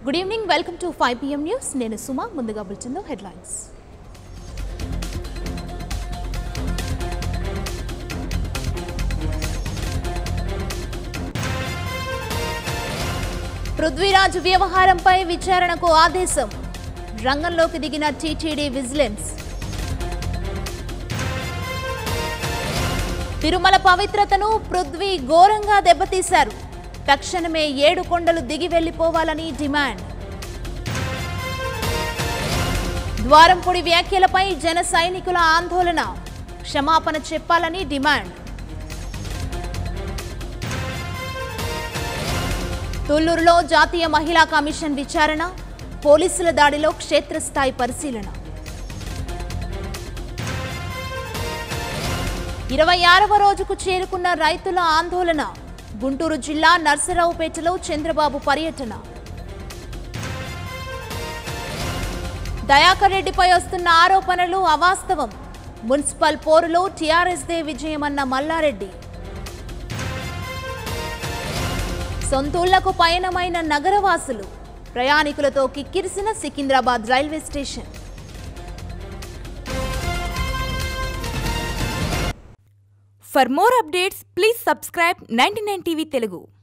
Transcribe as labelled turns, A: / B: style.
A: Good evening welcome to five PM news నేను సుమ ముందుగా బులెటిన్లో హెడ్లైన్స్ పృథ్వీరాజ్ వ్యవహారంపై విచారణకు ఆదేశం రంగంలోకి దిగిన టీటీడీ విజిలెన్స్ తిరుమల పవిత్రతను పృథ్వీ ఘోరంగా దెబ్బతీశారు తక్షణమే ఏడు కొండలు దిగి వెళ్లిపోవాలని డిమాండ్ ద్వారంపొడి వ్యాఖ్యలపై జన సైనికుల ఆందోళన క్షమాపణ చెప్పాలని డిమాండ్ తుళ్లూరులో జాతీయ మహిళా కమిషన్ విచారణ పోలీసుల దాడిలో క్షేత్రస్థాయి పరిశీలన ఇరవై ఆరవ రోజుకు చేరుకున్న రైతుల ఆందోళన గుంటూరు జిల్లా నర్సరావుపేటలో చంద్రబాబు పర్యటన దయాకర్ రెడ్డిపై వస్తున్న ఆరోపణలు అవాస్తవం మున్సిపల్ పోరులో టీఆర్ఎస్దే విజయమన్న మల్లారెడ్డి సొంతూళ్లకు పయనమైన నగరవాసులు ప్రయాణికులతో కిక్కిరిసిన Secunderabad railway station
B: For more updates, please subscribe 99 TV Telugu.